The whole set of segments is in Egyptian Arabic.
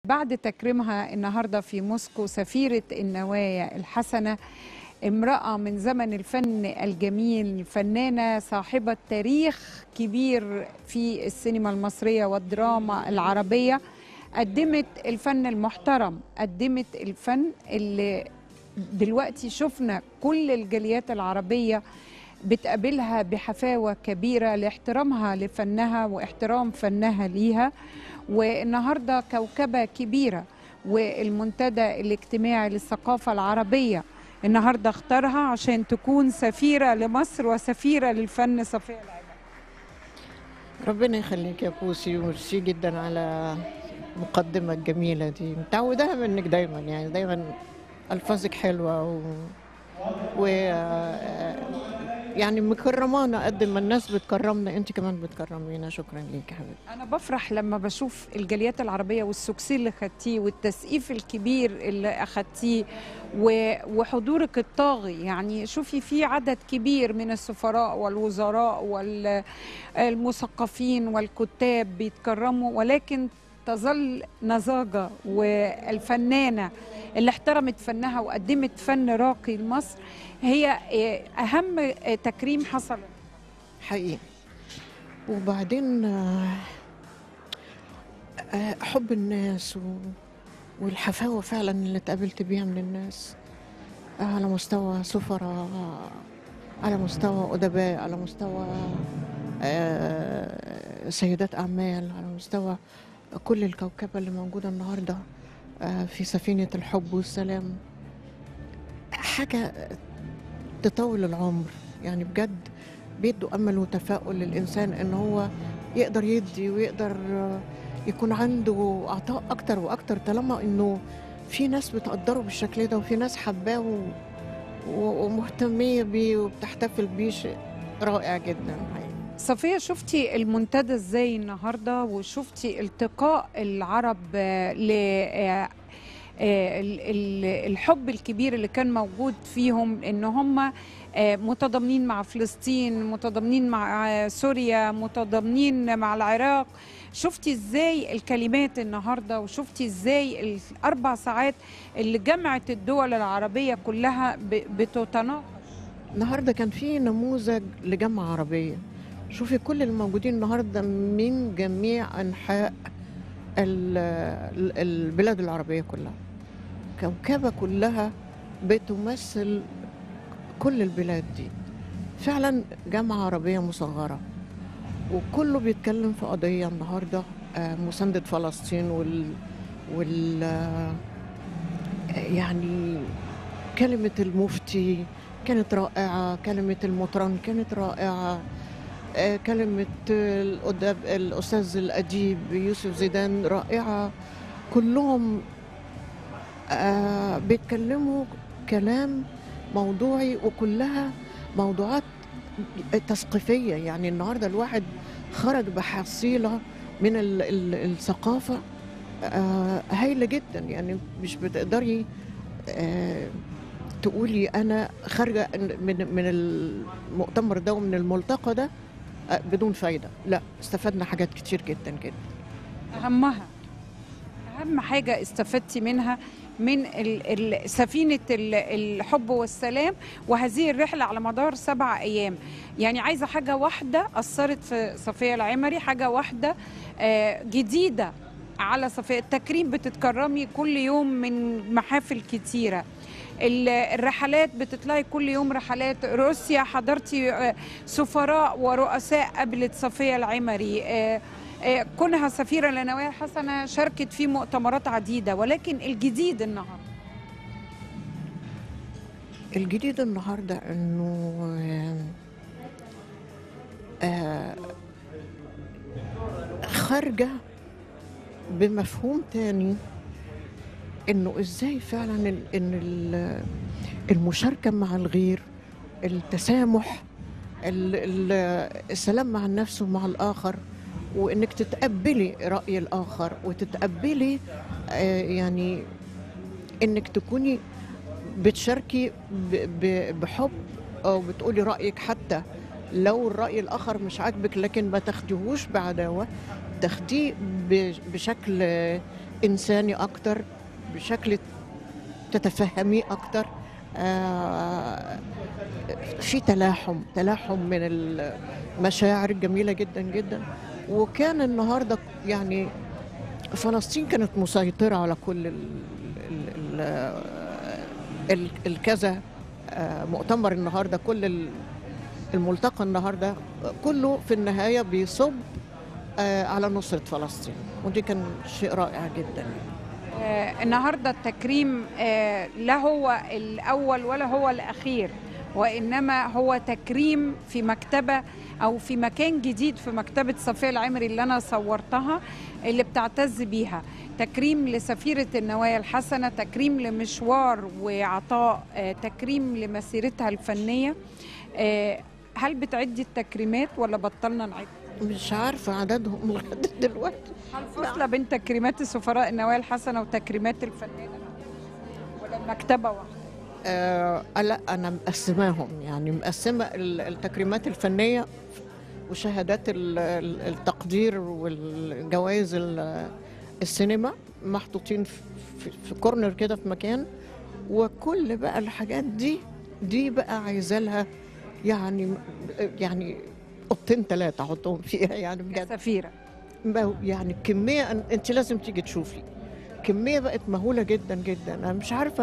بعد تكريمها النهارده في موسكو سفيره النوايا الحسنه امراه من زمن الفن الجميل فنانه صاحبه تاريخ كبير في السينما المصريه والدراما العربيه قدمت الفن المحترم قدمت الفن اللي دلوقتي شفنا كل الجاليات العربيه بتقابلها بحفاوه كبيره لاحترامها لفنها واحترام فنها ليها والنهارده كوكبه كبيره والمنتدى الاجتماعي للثقافه العربيه النهارده اختارها عشان تكون سفيره لمصر وسفيره للفن صفيه العماد ربنا يخليك يا بوسي وميرسي جدا على المقدمة الجميلة دي متعوداها منك دايما يعني دايما ألفاظك حلوة و, و... يعني مكرمانا قد ما الناس بتكرمنا انت كمان بتكرمينا شكرا ليك يا حبيبتي انا بفرح لما بشوف الجاليات العربيه والسكسي اللي خدتيه والتسقيف الكبير اللي اخدتيه و- وحضورك الطاغي يعني شوفي في عدد كبير من السفراء والوزراء والمثقفين والكتاب بيتكرموا ولكن تظل نزاجة والفنانة اللي احترمت فنها وقدمت فن راقي لمصر هي أهم تكريم حصل حقيقي وبعدين آه، آه، حب الناس و... والحفاوة فعلا اللي اتقابلت بيها من الناس آه، على مستوى سفراء على مستوى أدباء على مستوى آه، سيدات أعمال على مستوى كل الكوكبة اللي موجودة النهاردة آه، في سفينة الحب والسلام حاجة تطول العمر يعني بجد بيدوا امل وتفاؤل للانسان ان هو يقدر يدي ويقدر آه، يكون عنده عطاء اكتر واكتر طالما انه في ناس بتقدره بالشكل ده وفي ناس حباه و- و- ومهتميه بيه وبتحتفل بيه شيء رائع جدا حقيقي. صفية شفتي المنتدى ازاي النهارده وشفتي التقاء العرب آه، ل آه، آه، ال- ال- الحب الكبير اللي كان موجود فيهم ان هم آه، متضامنين مع فلسطين متضامنين مع آه، سوريا متضامنين مع العراق شفتي ازاي الكلمات النهارده وشفتي ازاي الاربع ساعات اللي جمعت الدول العربيه كلها ب- بتتناقش النهارده كان في نموذج لجامعه عربيه شوفي كل الموجودين النهارده من جميع انحاء ال- ال- البلاد العربيه كلها كوكبه كلها بتمثل كل البلاد دي فعلا جامعه عربيه مصغره وكله بيتكلم في قضيه النهارده آه، مسانده فلسطين وال وال آه، يعني كلمه المفتي كانت رائعة كلمة المطران كانت رائعة آه، كلمة الأدب الأستاذ الأديب يوسف زيدان رائعة كلهم آه، بيتكلموا كلام موضوعي وكلها موضوعات تثقيفية يعني النهاردة الواحد خرج بحصيلة من ال- ال- الثقافة آه، هايلة جدا يعني مش بتقدري آه، تقولي انا خارجه من من المؤتمر ده ومن الملتقى ده آه، بدون فايده لا استفدنا حاجات كتير جدا جدا أهمها أهم حاجة استفدتي منها من ال- ال- سفينة ال- الحب والسلام وهذه الرحلة على مدار سبع أيام يعني عايزة حاجة واحدة أثرت في صفية العمري حاجة واحدة آه، جديدة على صفية التكريم بتتكرمي كل يوم من محافل كتيرة ال- الرحلات بتطلعي كل يوم رحلات روسيا حضرتي آه، سفراء ورؤساء قابلت صفية العمري آه، آه، كونها سفيرة لنوايا حسنة شاركت في مؤتمرات عديدة ولكن الجديد النهاردة الجديد النهارده انه آه، آه، خارجه بمفهوم تاني انه ازاي فعلا ال- ان ال- المشاركه مع الغير التسامح ال- ال- السلام مع النفس ومع الاخر وانك تتقبلي راي الاخر وتتقبلي آه، يعني انك تكوني بتشاركي ب- ب- بحب او بتقولي رايك حتى لو الراي الاخر مش عاجبك لكن ما تاخديهوش بعداوه تاخديه ب- بشكل انساني اكتر بشكل تتفهميه اكتر آه، في تلاحم تلاحم من المشاعر الجميله جدا جدا وكان النهارده يعني فلسطين كانت مسيطره على كل ال ال ال ال الكذا آه، مؤتمر النهارده كل ال- الملتقى النهارده كله في النهايه بيصب آه، على نصره فلسطين ودي كان شيء رائع جدا آه، النهارده التكريم آه، لا هو الاول ولا هو الاخير وانما هو تكريم في مكتبه او في مكان جديد في مكتبه صفيه العمري اللي انا صورتها اللي بتعتز بيها تكريم لسفيره النوايا الحسنه تكريم لمشوار وعطاء آه، تكريم لمسيرتها الفنيه آه، هل بتعدي التكريمات ولا بطلنا نعد مش عارفه عددهم لغايه دلوقتي هل فاصله بين تكريمات السفراء النوايا الحسنه وتكريمات الفنانه ولا المكتبه واحده آه لا انا مقسماهم يعني مقسمه ال- التكريمات الفنيه وشهادات ال- ال- التقدير والجوائز ال- السينما محطوطين في, في, في كورنر كده في مكان وكل بقى الحاجات دي دي بقى عايزه لها يعني يعني اوضتين ثلاثه احطهم فيها يعني بجد سفيره ما- يعني كمية أن- أنت لازم تيجي تشوفي كمية بقت مهولة جدا جدا أنا مش عارفة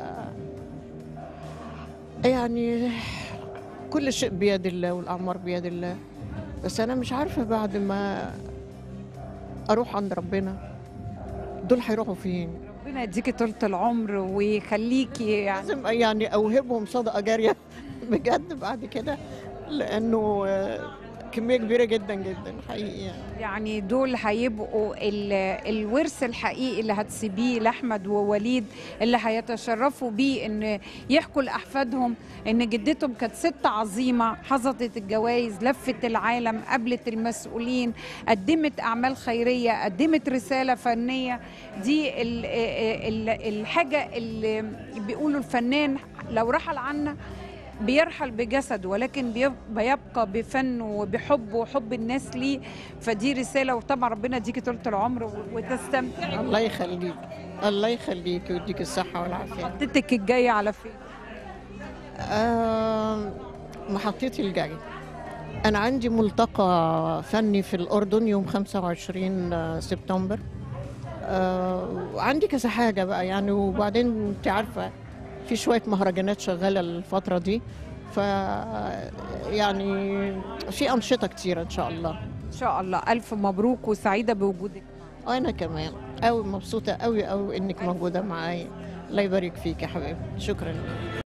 يعني كل شيء بيد الله والأعمار بيد الله بس أنا مش عارفة بعد ما أروح عند ربنا دول هيروحوا فين ربنا يديكي طولة العمر ويخليكي يعني لازم يعني أوهبهم صدقة جارية بجد بعد كده لأنه آه، كمية كبيرة جدا جدا حقيقي يعني. يعني دول هيبقوا ال- الورث الحقيقي اللي هتسيبيه لاحمد ووليد اللي هيتشرفوا بيه ان يحكوا لاحفادهم ان جدتهم كانت ست عظيمه حصدت الجوائز لفت العالم قابلت المسؤولين قدمت اعمال خيريه قدمت رساله فنيه دي ال ال الحاجه اللي بيقولوا الفنان لو رحل عنا بيرحل بجسده ولكن بيب- بيبقى بفنه وبحبه وحب الناس ليه فدي رساله وطبعا ربنا يديكي طولة العمر و- وتستمتعي الله يخليك الله يخليك ويديك الصحة والعافية بخطتك الجايه على فين آه محطتي الجاية أنا عندي ملتقى فني في الأردن يوم 25 سبتمبر آه وعندي كذا حاجة بقى يعني وبعدين أنت عارفة في شوية مهرجانات شغالة الفترة دي ف يعني في أنشطة كتيرة إن شاء الله ان شاء الله الف مبروك وسعيده بوجودك وأنا كمان أوي مبسوطة أوي أوي إنك موجودة معايا الله يبارك فيك يا حبيبي شكرا